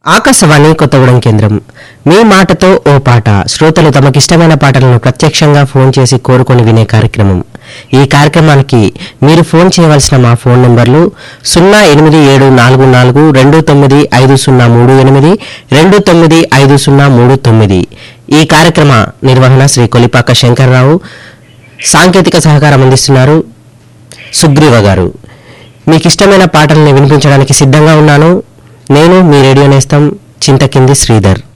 ఆకాశవాణి కొత్తగూడెం కేంద్రం మీ మాటతో ఓ పాట శ్రోతలు తమకిష్టమైన పాటలను ప్రత్యక్షంగా ఫోన్ చేసి కోరుకొని వినే కార్యక్రమం ఈ కార్యక్రమానికి మీరు ఫోన్ చేయవలసిన మా ఫోన్ నంబర్లు సున్నా ఎనిమిది ఏడు నాలుగు నాలుగు రెండు తొమ్మిది ఐదు సున్నా మూడు ఎనిమిది రెండు తొమ్మిది ఐదు సున్నా మూడు తొమ్మిది ఈ కార్యక్రమ నిర్వహణ శ్రీ కొలిపాక శంకర్రావు సాంకేతిక సహకారం అందిస్తున్నారు సుగ్రీవ గారు మీకు ఇష్టమైన పాటల్ని వినిపించడానికి సిద్ధంగా ఉన్నాను నేను మీ రేడియో నేస్తం చింతకింది శ్రీధర్